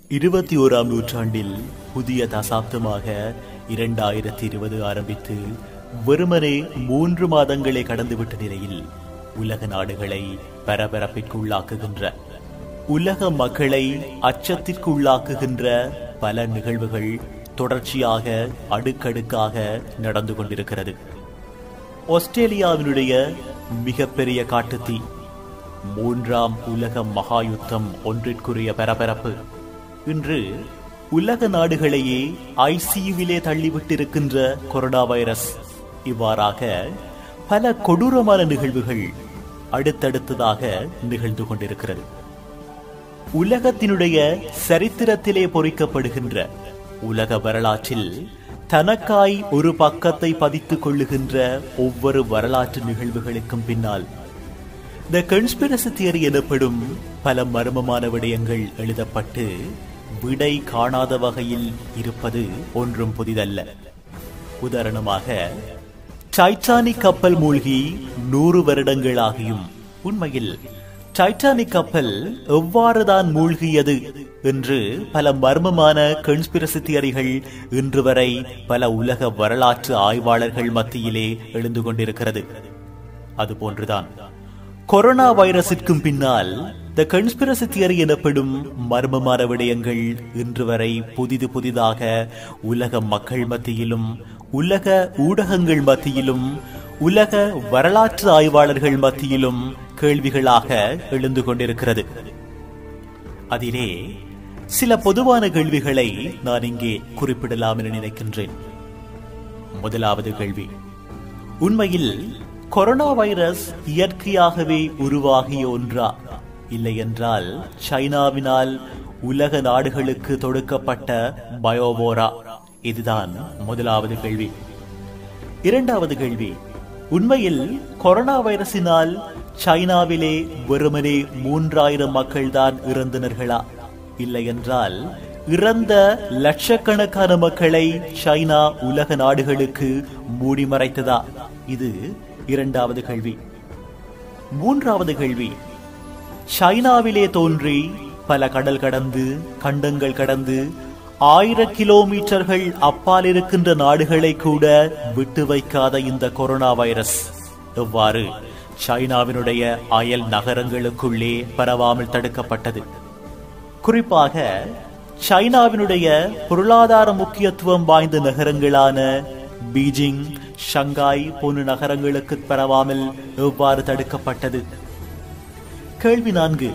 இருபத்தி ஓராம் நூற்றாண்டில் புதிய தசாப்தமாக இரண்டாயிரத்தி இருபது ஆரம்பித்து வெறுமனே மூன்று மாதங்களை கடந்துவிட்ட நிலையில் உலக நாடுகளை பரபரப்பிற்குள்ளாக்குகின்ற உலக மக்களை அச்சத்திற்குள்ளாக்குகின்ற பல நிகழ்வுகள் தொடர்ச்சியாக அடுக்கடுக்காக நடந்து கொண்டிருக்கிறது ஆஸ்திரேலியாவினுடைய மிகப்பெரிய காட்டுத்தீ மூன்றாம் உலக மகாயுத்தம் ஒன்றிற்குரிய பரபரப்பு இன்று உலக நாடுகளையே ஐசியுவிலே தள்ளிவிட்டிருக்கின்ற கொரோனா வைரஸ் இவ்வாறாக பல கொடூரமான நிகழ்வுகள் அடுத்தடுத்ததாக நிகழ்ந்து கொண்டிருக்கிறது உலகத்தினுடைய சரித்திரத்திலே பொறிக்கப்படுகின்ற உலக வரலாற்றில் தனக்காய் ஒரு பக்கத்தை பதித்துக் கொள்ளுகின்ற ஒவ்வொரு வரலாற்று நிகழ்வுகளுக்கும் பின்னால் த கன்ஸ்பிரசி தியரி எனப்படும் பல மர்மமான விடயங்கள் எழுதப்பட்டு விடை காணாத வகையில் இருப்பது ஒன்றும் புதிதல்ல உதாரணமாக டைட்டானிக் கப்பல் மூழ்கி நூறு வருடங்களாகியும் உண்மையில் டைட்டானிக் கப்பல் எவ்வாறுதான் மூழ்கியது என்று பல மர்மமான கன்ஸ்பிரசி தியரிகள் இன்று வரை பல உலக வரலாற்று ஆய்வாளர்கள் மத்தியிலே எழுந்து கொண்டிருக்கிறது அதுபோன்றுதான் கொரோனா வைரஸிற்கும் பின்னால் த கன்ஸ்பிரசி தியரி எனப்படும் மர்மமான விடயங்கள் இன்று வரை புதிது புதிதாக உலக மக்கள் மத்தியிலும் உலக ஊடகங்கள் மத்தியிலும் உலக வரலாற்று ஆய்வாளர்கள் மத்தியிலும் கேள்விகளாக எழுந்து கொண்டிருக்கிறது அதிலே சில பொதுவான கேள்விகளை நான் இங்கே குறிப்பிடலாம் என நினைக்கின்றேன் முதலாவது கேள்வி உண்மையில் கொரோனா வைரஸ் இயற்கையாகவே உருவாகிய ஒன்றா இல்லை என்றால் சைனாவினால் உலக நாடுகளுக்கு தொடுக்கப்பட்ட பயோவோரா இதுதான் முதலாவது கேள்வி இரண்டாவது கேள்வி உண்மையில் கொரோனா வைரஸினால் சைனாவிலே வெறுமனே மூன்றாயிரம் மக்கள்தான் இறந்தனர்களா இல்லை என்றால் இறந்த லட்சக்கணக்கான மக்களை சைனா உலக நாடுகளுக்கு மூடி மறைத்ததா இது இரண்டாவது கேள்வி மூன்றாவது கேள்வி சைனாவிலே தோன்றி பல கடல் கடந்து கண்டங்கள் கடந்து ஆயிர கிலோமீட்டர்கள் அப்பால் இருக்கின்ற நாடுகளை கூட விட்டு வைக்காத இந்த கொரோனா வைரஸ் எவ்வாறு சைனாவினுடைய அயல் நகரங்களுக்குள்ளே பரவாமல் தடுக்கப்பட்டது குறிப்பாக சைனாவினுடைய பொருளாதார முக்கியத்துவம் வாய்ந்த நகரங்களான பீஜிங் ஷங்காய் போன்ற நகரங்களுக்கு பரவாமல் எவ்வாறு தடுக்கப்பட்டது கேள்வி நான்கு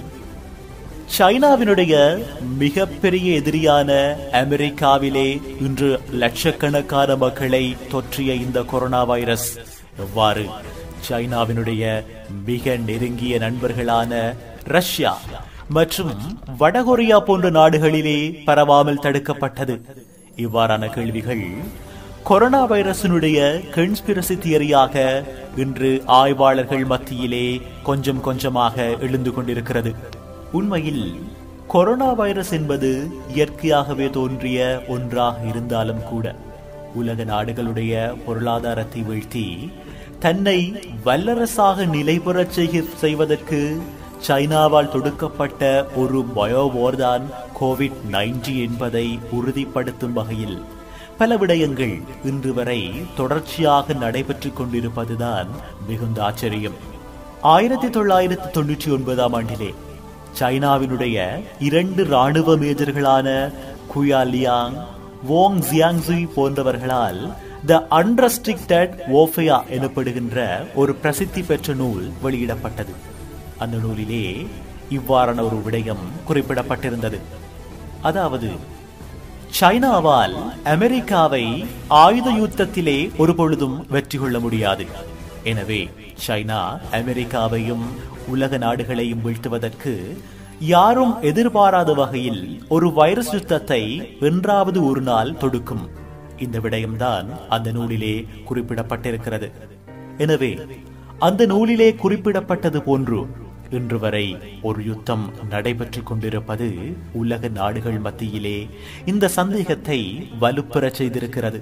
சைனாவினுடைய மிகப்பெரிய எதிரியான அமெரிக்காவிலே இன்று லட்சக்கணக்கான மக்களை தொற்றிய இந்த கொரோனா வைரஸ் எவ்வாறு சைனாவினுடைய மிக நெருங்கிய நண்பர்களான ரஷ்யா மற்றும் வடகொரியா போன்ற நாடுகளிலே பரவாமல் தடுக்கப்பட்டது இவ்வாறான கேள்விகள் கொரோனா வைரஸினுடைய கன்ஸ்பிரசி தியரியாக இன்று ஆய்வாளர்கள் மத்தியிலே கொஞ்சம் கொஞ்சமாக எழுந்து கொண்டிருக்கிறது உண்மையில் கொரோனா வைரஸ் என்பது இயற்கையாகவே தோன்றிய ஒன்றாக இருந்தாலும் கூட உலக நாடுகளுடைய பொருளாதாரத்தை வீழ்த்தி தன்னை வல்லரசாக நிலைபெறச் செய்வதற்கு சைனாவால் தொடுக்கப்பட்ட ஒரு பயோவோர் தான் கோவிட் நைன்டி என்பதை உறுதிப்படுத்தும் வகையில் பல விடயங்கள் இன்று வரை தொடர்ச்சியாக நடைபெற்றுக் கொண்டிருப்பதுதான் மிகுந்த ஆச்சரியம் ஆயிரத்தி தொள்ளாயிரத்தி தொண்ணூற்றி ஒன்பதாம் ஆண்டிலே சைனாவினுடைய இரண்டு ராணுவ மேஜர்களான குயா லியாங் வோங் ஜியாங்ஸுய் போன்றவர்களால் த அன்ரெஸ்ட்ரிக்டட் ஓஃபையா எனப்படுகின்ற ஒரு பிரசித்தி பெற்ற நூல் வெளியிடப்பட்டது அந்த நூலிலே இவ்வாறான ஒரு விடயம் குறிப்பிடப்பட்டிருந்தது அதாவது சைனாவால் அமெரிக்காவை ஆயுத யுத்தத்திலே ஒரு பொழுதும் வெற்றி கொள்ள முடியாது எனவே சைனா அமெரிக்காவையும் உலக நாடுகளையும் வீழ்த்துவதற்கு யாரும் எதிர்பாராத வகையில் ஒரு வைரஸ் யுத்தத்தை வென்றாவது ஒரு நாள் தொடுக்கும் இந்த விடயம்தான் அந்த நூலிலே குறிப்பிடப்பட்டிருக்கிறது எனவே அந்த நூலிலே குறிப்பிடப்பட்டது போன்று இன்று வரை ஒரு யுத்தம் நடைபெற்றுக் கொண்டிருப்பது உலக நாடுகள் மத்தியிலே இந்த சந்தேகத்தை வலுப்பெறச் செய்திருக்கிறது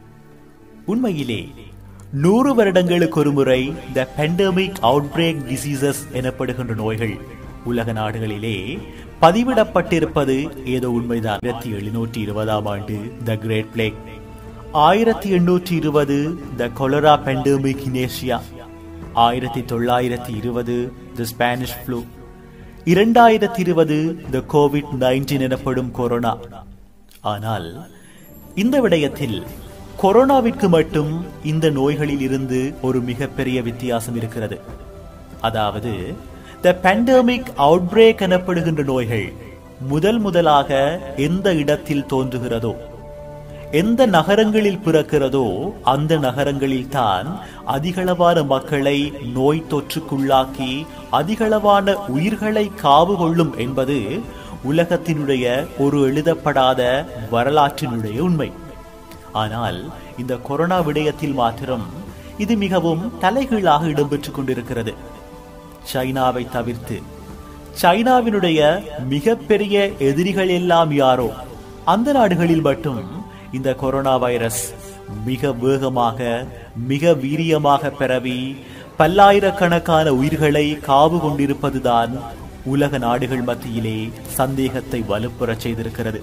உண்மையிலே நூறு வருடங்களுக்கு ஒரு முறை த பெண்டமிக் அவுட்பிரேக் டிசீசஸ் எனப்படுகின்ற நோய்கள் உலக நாடுகளிலே பதிவிடப்பட்டிருப்பது ஏதோ உண்மைதான் ஆயிரத்தி எழுநூற்றி இருபதாம் ஆண்டு த கிரேட் பிளேக் ஆயிரத்தி எண்ணூற்றி இருபது த கொலரா பெண்டமிக் இனேஷியா ஆயிரத்தி தொள்ளாயிரத்தி இருபது த ஸ்பானிஷ் ஃப்ளூ இரண்டாயிரத்தி இருபது த கோவிட் நைன்டீன் எனப்படும் கொரோனா ஆனால் இந்த விடயத்தில் கொரோனாவிற்கு மட்டும் இந்த நோய்களில் இருந்து ஒரு மிகப்பெரிய வித்தியாசம் இருக்கிறது அதாவது த பேண்டமிக் அவுட்பிரேக் எனப்படுகின்ற நோய்கள் முதல் முதலாக எந்த இடத்தில் தோன்றுகிறதோ எந்த நகரங்களில் பிறக்கிறதோ அந்த நகரங்களில் தான் அதிகளவான மக்களை நோய் தொற்றுக்குள்ளாக்கி அதிகளவான உயிர்களை காவு கொள்ளும் என்பது உலகத்தினுடைய ஒரு எழுதப்படாத வரலாற்றினுடைய உண்மை ஆனால் இந்த கொரோனா விடயத்தில் மாத்திரம் இது மிகவும் தலைகீழாக இடம்பெற்றுக் கொண்டிருக்கிறது சைனாவை தவிர்த்து சைனாவினுடைய மிகப்பெரிய எதிரிகள் எல்லாம் யாரோ அந்த நாடுகளில் மட்டும் இந்த கொரோனா வைரஸ் மிக வேகமாக மிக வீரியமாக பரவி பல்லாயிரக்கணக்கான உயிர்களை காவு கொண்டிருப்பதுதான் உலக நாடுகள் மத்தியிலே சந்தேகத்தை வலுப்புறச் செய்திருக்கிறது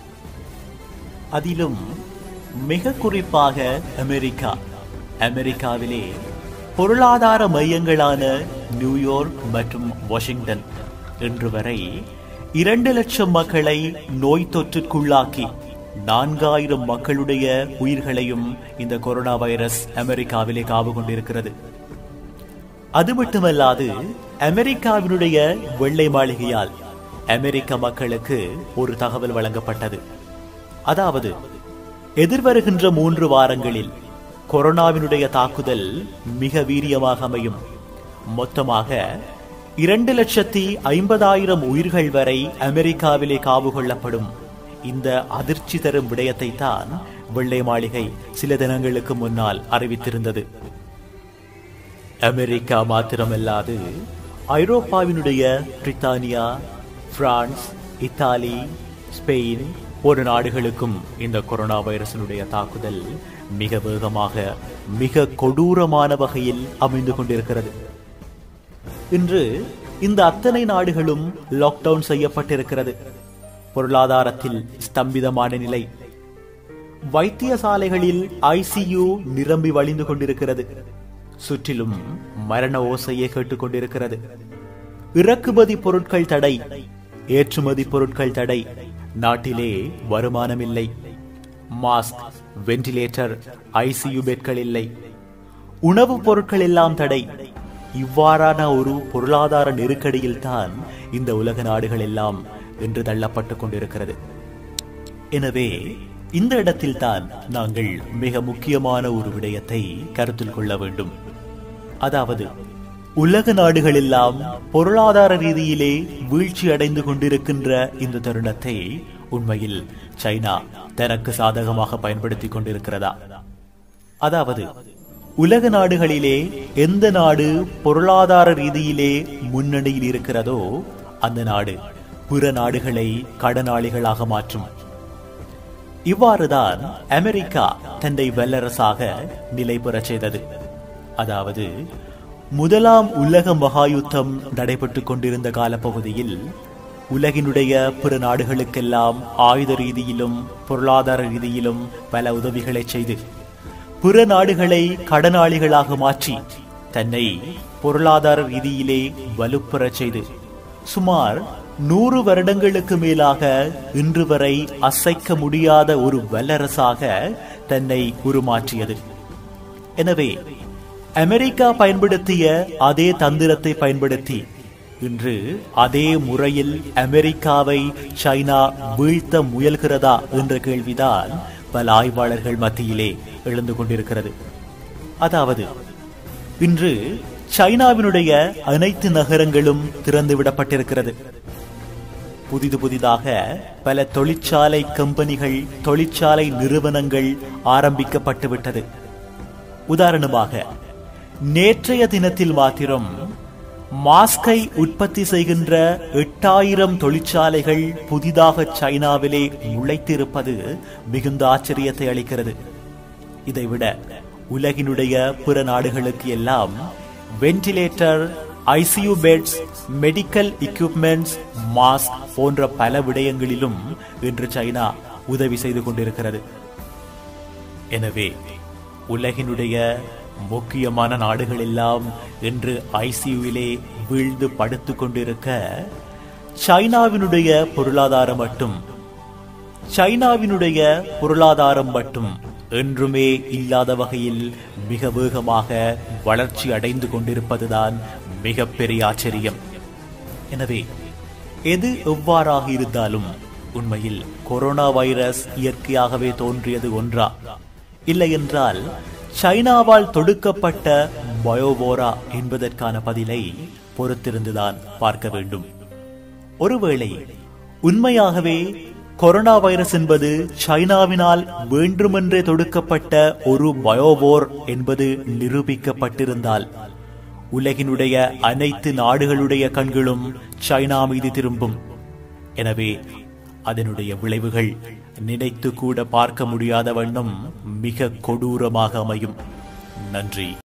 அதிலும் மிக குறிப்பாக அமெரிக்கா அமெரிக்காவிலே பொருளாதார மையங்களான நியூயார்க் மற்றும் வாஷிங்டன் இன்று வரை இரண்டு லட்சம் மக்களை நோய் தொற்றுக்குள்ளாக்கி நான்காயிரம் மக்களுடைய உயிர்களையும் இந்த கொரோனா வைரஸ் அமெரிக்காவிலே காவு கொண்டிருக்கிறது அது மட்டுமல்லாது அமெரிக்காவினுடைய வெள்ளை மாளிகையால் அமெரிக்க மக்களுக்கு ஒரு தகவல் வழங்கப்பட்டது அதாவது எதிர்வருகின்ற மூன்று வாரங்களில் கொரோனாவினுடைய தாக்குதல் மிக வீரியமாக அமையும் மொத்தமாக இரண்டு லட்சத்தி ஐம்பதாயிரம் உயிர்கள் வரை அமெரிக்காவிலே காவு கொள்ளப்படும் இந்த அதிர்ச்சி தரும் விடயத்தை தான் வெள்ளை மாளிகை சில தினங்களுக்கு முன்னால் அறிவித்திருந்தது அமெரிக்கா மாத்திரமல்லாது ஐரோப்பாவினுடைய பிரித்தானியா பிரான்ஸ் இத்தாலி ஸ்பெயின் ஒரு நாடுகளுக்கும் இந்த கொரோனா வைரஸினுடைய தாக்குதல் மிக வேகமாக மிக கொடூரமான வகையில் அமைந்து கொண்டிருக்கிறது இன்று இந்த அத்தனை நாடுகளும் லாக்டவுன் செய்யப்பட்டிருக்கிறது பொருளாதாரத்தில் ஸ்தம்பிதமான நிலை வைத்தியசாலைகளில் ஐசியு நிரம்பி வழிந்து கொண்டிருக்கிறது சுற்றிலும் மரண ஓசையை கேட்டுக்கொண்டிருக்கிறது இறக்குமதி பொருட்கள் தடை ஏற்றுமதி பொருட்கள் தடை நாட்டிலே வருமானம் இல்லை மாஸ்க் வென்டிலேட்டர் ஐசியு பெட்கள் இல்லை உணவுப் பொருட்கள் எல்லாம் தடை இவ்வாறான ஒரு பொருளாதார நெருக்கடியில் தான் இந்த உலக நாடுகள் எல்லாம் என்று தள்ளப்பட்டுக் கொண்டிருக்கிறது எனவே இந்த இடத்தில்தான் நாங்கள் மிக முக்கியமான ஒரு விடயத்தை கருத்தில் கொள்ள வேண்டும் அதாவது உலக நாடுகள் எல்லாம் பொருளாதார ரீதியிலே வீழ்ச்சி அடைந்து கொண்டிருக்கின்ற இந்த தருணத்தை உண்மையில் சைனா தனக்கு சாதகமாக பயன்படுத்திக் கொண்டிருக்கிறதா அதாவது உலக நாடுகளிலே எந்த நாடு பொருளாதார ரீதியிலே முன்னணியில் இருக்கிறதோ அந்த நாடு பிற நாடுகளை கடனாளிகளாக மாற்றும் இவ்வாறுதான் அமெரிக்கா தன்னை வல்லரசாக நிலை பெறச் செய்தது அதாவது முதலாம் உலக மகாயுத்தம் நடைபெற்றுக் கொண்டிருந்த காலப்பகுதியில் உலகினுடைய பிற நாடுகளுக்கெல்லாம் ஆயுத ரீதியிலும் பொருளாதார ரீதியிலும் பல உதவிகளை செய்து பிற நாடுகளை கடனாளிகளாக மாற்றி தன்னை பொருளாதார ரீதியிலே வலுப்பெறச் செய்து சுமார் நூறு வருடங்களுக்கு மேலாக இன்று வரை அசைக்க முடியாத ஒரு வல்லரசாக தன்னை உருமாற்றியது எனவே அமெரிக்கா பயன்படுத்திய அதே தந்திரத்தை பயன்படுத்தி இன்று அதே முறையில் அமெரிக்காவை சைனா வீழ்த்த முயல்கிறதா என்ற கேள்விதான் பல ஆய்வாளர்கள் மத்தியிலே எழுந்து கொண்டிருக்கிறது அதாவது இன்று சைனாவினுடைய அனைத்து நகரங்களும் திறந்து விடப்பட்டிருக்கிறது புதிது புதிதாக பல தொழிற்சாலை கம்பெனிகள் தொழிற்சாலை நிறுவனங்கள் ஆரம்பிக்கப்பட்டு விட்டது உதாரணமாக நேற்றைய தினத்தில் மாத்திரம் மாஸ்கை உற்பத்தி செய்கின்ற எட்டாயிரம் தொழிற்சாலைகள் புதிதாக சைனாவிலே முளைத்திருப்பது மிகுந்த ஆச்சரியத்தை அளிக்கிறது இதைவிட உலகினுடைய பிற நாடுகளுக்கு எல்லாம் ventilator ICU beds medical equipments mask போன்ற பல விடயங்களிலும் இன்று சைனா உதவி செய்து கொண்டிருக்கிறது எனவே உலகினுடைய முக்கியமான நாடுகள் எல்லாம் இன்று ஐசியூவிலே வீழ்ந்து படுத்துக் கொண்டிருக்க சைனாவினுடைய பொருளாதாரம் மட்டும் சைனாவினுடைய பொருளாதாரம் மட்டும் என்றுமே இல்லாத வகையில் மிக வேகமாக வளர்ச்சி அடைந்து கொண்டிருப்பதுதான் மிகப்பெரிய ஆச்சரியம் எனவே எது எவ்வாறாக இருந்தாலும் உண்மையில் கொரோனா வைரஸ் இயற்கையாகவே தோன்றியது ஒன்றா இல்லை என்றால் சைனாவால் தொடுக்கப்பட்ட பயோவோரா என்பதற்கான பதிலை பொறுத்திருந்துதான் பார்க்க வேண்டும் ஒருவேளை உண்மையாகவே கொரோனா வைரஸ் என்பது சைனாவினால் வேண்டுமென்றே தொடுக்கப்பட்ட ஒரு பயோவோர் என்பது நிரூபிக்கப்பட்டிருந்தால் உலகினுடைய அனைத்து நாடுகளுடைய கண்களும் சைனா மீது திரும்பும் எனவே அதனுடைய விளைவுகள் நினைத்து கூட பார்க்க முடியாத வண்ணம் மிக கொடூரமாக அமையும் நன்றி